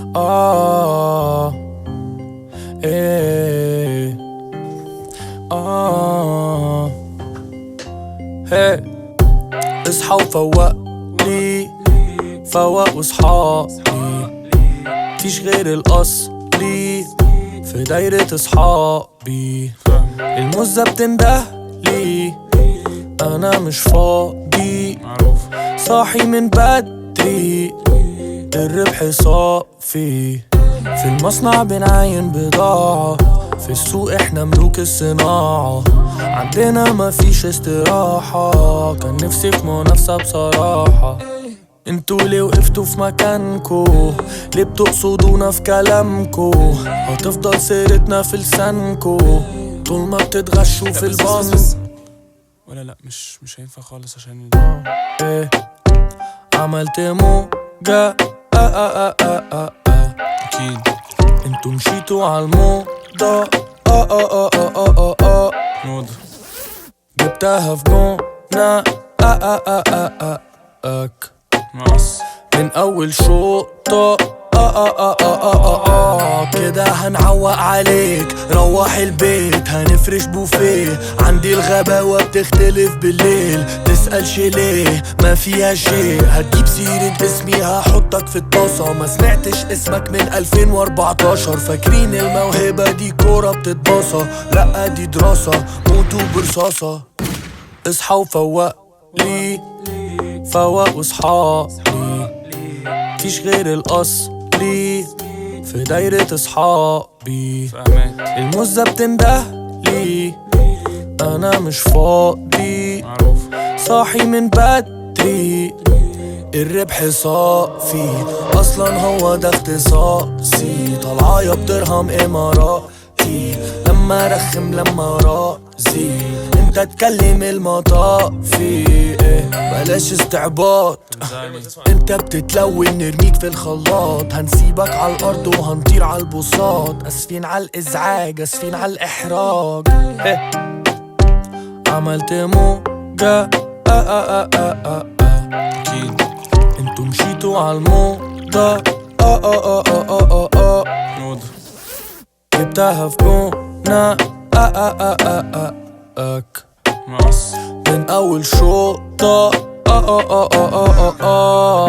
آه إيه آه هي اصحى وفوق لي فوق وصحابي فيش غير الأصلي في دايرة أصحابي المزة بتنده لي أنا مش فاضي معروف صاحي من بدري الربح صافي في المصنع بنعاين بضاعة في السوق احنا ملوك الصناعة عندنا مفيش استراحة كان نفسي في منافسة بصراحة انتوا ليه وقفتوا في مكانكو ليه بتقصدونا في كلامكو هتفضل سيرتنا في لسانكو طول ما بتتغشوا في بس- بس- البنك بس. ولا لا مش مش هينفع خالص عشان إيه عملت موجة آه آه آه آه آه آه. اكيد انتوا مشيتوا عالموضة آه آه آه آه آه آه آه موضة جبتها في جونة آه آه آه آه آه آك مقص من أول شوطة آه آه آه آه آه آه آه كده هنعوق عليك روح البيت هنفرش بوفيه عندي الغباوة بتختلف بالليل تسألش ليه ما فيها شيء هتجيب سيرة اسمي هحطك في الطاسة ما سمعتش اسمك من 2014 فاكرين الموهبة دي كورة بتتباصى لا دي دراسة موتوا برصاصة اصحى وفوق لي فوق وصحابي فيش غير الأصلي في دايرة أصحابي فاهمك المزة بتنده لي أنا مش فاضي معروف صاحي من بدري الربح صافي اصلا هو ده اختصاصي طالعايا بدرهم اماراتي لما رخم لما راسي انت اتكلم المطافي إيه بلاش استعباط تنزاني انت بتتلون نرميك في الخلاط هنسيبك على الارض وهنطير على البساط اسفين على الازعاج اسفين على الاحراج إيه. عملت موجة آه آه آه آه آه آه. اكيد انتوا مشيتوا عالموضة آه آه آه آه آه آه آه موضة جبتها في جونة آه آه آه آه آه آك مقص من أول شوطة آه آه آه آه آه آه آه